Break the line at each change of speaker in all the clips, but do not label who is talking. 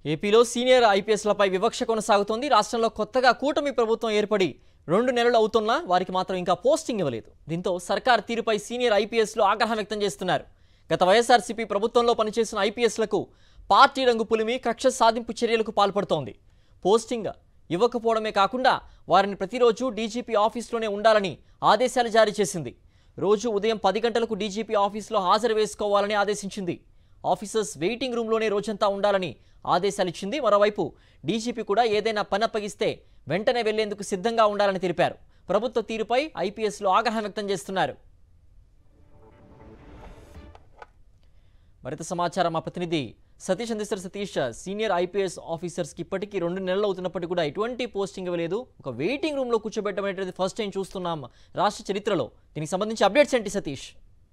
ఏపీలో సీనియర్ ఐపీఎస్లపై వివక్ష కొనసాగుతోంది రాష్ట్రంలో కొత్తగా కూటమి ప్రభుత్వం ఏర్పడి రెండు నెలలు అవుతున్నా వారికి మాత్రం ఇంకా పోస్టింగ్ ఇవ్వలేదు దీంతో సర్కార్ తీరుపై సీనియర్ ఐపీఎస్లు ఆగ్రహం వ్యక్తం చేస్తున్నారు గత వైఎస్ఆర్సీపీ ప్రభుత్వంలో పనిచేసిన ఐపీఎస్లకు పార్టీ రంగు పులిమి కక్ష సాధింపు చర్యలకు పాల్పడుతోంది పోస్టింగ్ ఇవ్వకపోవడమే కాకుండా వారిని ప్రతిరోజు డీజీపీ ఆఫీస్లోనే ఉండాలని ఆదేశాలు జారీ చేసింది రోజు ఉదయం పది గంటలకు డీజీపీ ఆఫీస్లో హాజరు వేసుకోవాలని ఆదేశించింది ఆఫీసర్స్ వెయిటింగ్ రూమ్లోనే రోజంతా ఉండాలని ఆదేశాలు ఇచ్చింది మరోవైపు డీజీపీ కూడా ఏదైనా పని అప్పగిస్తే వెంటనే వెళ్లేందుకు సిద్ధంగా ఉండాలని తెలిపారు ప్రభుత్వ తీరుపై ఐపీఎస్లో ఆగ్రహం వ్యక్తం చేస్తున్నారు మరింత సమాచారం మా ప్రతినిధి సతీష్ అందిస్తారు సతీష్ సీనియర్ ఐపీఎస్ ఆఫీసర్స్కి ఇప్పటికీ రెండు నెలలు అవుతున్నప్పటికీ కూడా ఎటువంటి పోస్టింగ్ ఇవ్వలేదు ఒక వెయిటింగ్ రూమ్లో కూర్చోబెట్టడం అనేది ఫస్ట్ టైం చూస్తున్నాం రాష్ట్ర చరిత్రలో దీనికి సంబంధించి అప్డేట్స్ ఏంటి సతీష్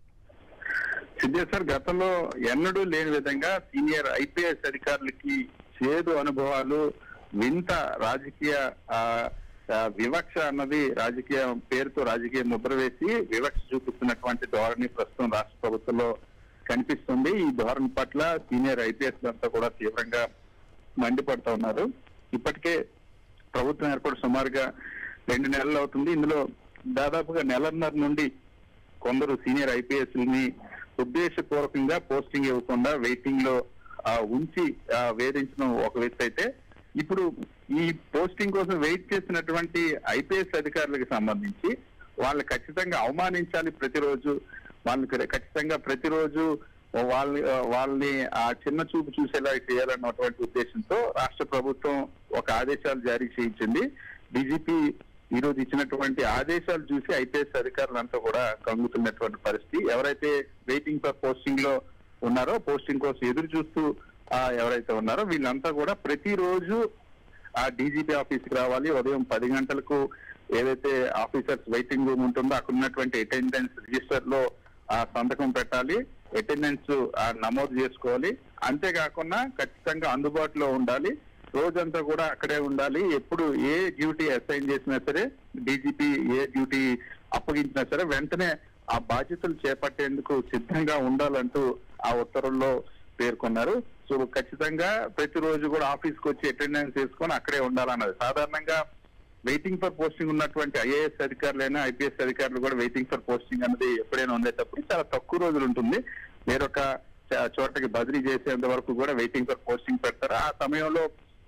సిద్ధేశ్వర్ గతంలో ఎన్నడూ లేని విధంగా సీనియర్ ఐపీఎస్ అధికారులకి చేదు అనుభవాలు వింత రాజకీయ ఆ, ఆ, వివక్ష అన్నది రాజకీయ పేరుతో రాజకీయ ముద్ర వేసి వివక్ష చూపిస్తున్నటువంటి ధోరణి ప్రస్తుతం రాష్ట్ర ప్రభుత్వంలో కనిపిస్తుంది ఈ ధోరణి పట్ల సీనియర్ ఐపీఎస్ అంతా కూడా తీవ్రంగా మండిపడుతూ ఉన్నారు ఇప్పటికే ప్రభుత్వం ఏర్పడి సుమారుగా రెండు నెలలు అవుతుంది ఇందులో దాదాపుగా నెలన్నర నుండి కొందరు సీనియర్ ఐపీఎస్ ని ఉద్దేశపూర్వకంగా పోస్టింగ్ ఇవ్వకుండా వెయిటింగ్ లో ఆ, ఉంచి ఆ, వేధించడం ఒక వ్యక్తి అయితే ఇప్పుడు ఈ పోస్టింగ్ కోసం వెయిట్ చేసినటువంటి ఐపీఎస్ అధికారులకు సంబంధించి వాళ్ళు ఖచ్చితంగా అవమానించాలి ప్రతిరోజు వాళ్ళకి ఖచ్చితంగా ప్రతిరోజు వాళ్ళ వాళ్ళని ఆ చిన్న చూపు చూసేలా చేయాలన్నటువంటి ఉద్దేశంతో రాష్ట్ర ప్రభుత్వం ఒక ఆదేశాలు జారీ చేయించింది డీజీపీ ఈ రోజు ఇచ్చినటువంటి ఆదేశాలు చూసి ఐపీఎస్ అధికారులంతా కూడా కంగుతున్నటువంటి పరిస్థితి ఎవరైతే వెయిటింగ్ ఫర్ పోస్టింగ్ లో ఉన్నారో పోస్టింగ్ కోసం ఎదురు చూస్తూ ఆ, ఎవరైతే ఉన్నారో వీళ్ళంతా కూడా ప్రతిరోజు ఆ డీజీపీ ఆఫీస్ కి రావాలి ఉదయం పది గంటలకు ఏదైతే ఆఫీసర్స్ వెయిటింగ్ రూమ్ ఉంటుందో అక్కడ ఉన్నటువంటి అటెండెన్స్ రిజిస్టర్ లో ఆ సంతకం పెట్టాలి అటెండెన్స్ నమోదు చేసుకోవాలి అంతేకాకుండా ఖచ్చితంగా అందుబాటులో ఉండాలి రోజంతా కూడా అక్కడే ఉండాలి ఎప్పుడు ఏ డ్యూటీ అసైన్ చేసినా సరే డీజీపీ ఏ డ్యూటీ అప్పగించినా సరే వెంటనే ఆ బాధ్యతలు చేపట్టేందుకు సిద్ధంగా ఉండాలంటూ ఆ ఉత్తర్వుల్లో పేర్కొన్నారు సో ఖచ్చితంగా ప్రతిరోజు కూడా ఆఫీస్ కి వచ్చి అటెండెన్స్ చేసుకొని అక్కడే ఉండాలన్నది సాధారణంగా వెయిటింగ్ ఫర్ పోస్టింగ్ ఉన్నటువంటి ఐఏఎస్ అధికారులైనా ఐపీఎస్ అధికారులు కూడా వెయిటింగ్ ఫర్ పోస్టింగ్ అనేది ఎప్పుడైనా ఉండేటప్పుడు చాలా తక్కువ రోజులు ఉంటుంది వేరొక చ- చోటకి బదిలీ చేసేంత వరకు కూడా వెయిటింగ్ ఫర్ పోస్టింగ్ పెడతారు ఆ సమయంలో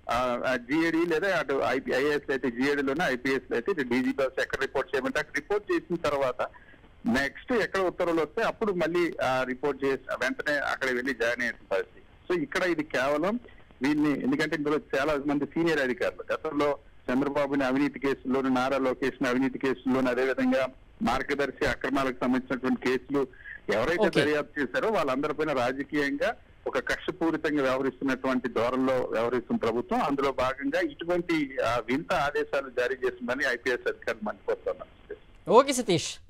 జిఏడి లేదా అటు ఐఏఎస్ అయితే జిఏడి లోనే ఐపీఎస్ అయితే డీజీపీ ఎక్కడ రిపోర్ట్ చేయమంటే అక్కడ రిపోర్ట్ చేసిన తర్వాత నెక్స్ట్ ఎక్కడ ఉత్తర్వులు వస్తే అప్పుడు మళ్ళీ రిపోర్ట్ చేసి వెంటనే అక్కడ వెళ్ళి జాయిన్ అయ్యే పరిస్థితి సో ఇక్కడ ఇది కేవలం వీళ్ళని ఎందుకంటే ఇందులో చాలా మంది సీనియర్ అధికారులు గతంలో చంద్రబాబుని అవినీతి కేసుల్లోను నారా లోకేష్ అవినీతి కేసుల్లోను అదేవిధంగా మార్గదర్శి అక్రమాలకు సంబంధించినటువంటి కేసులు ఎవరైతే
Okay.
దర్యాప్తు చేశారో వాళ్ళందరిపైన రాజకీయంగా ఒక కక్షపూరితంగా వ్యవహరిస్తున్నటువంటి ధోరణిలో వ్యవహరిస్తున్న ప్రభుత్వం అందులో భాగంగా ఇటువంటి ఆ, వింత ఆదేశాలు జారీ చేసిందని ఐపీఎస్ అధికారులు మండిపోతున్నారు
ఓకే సతీష్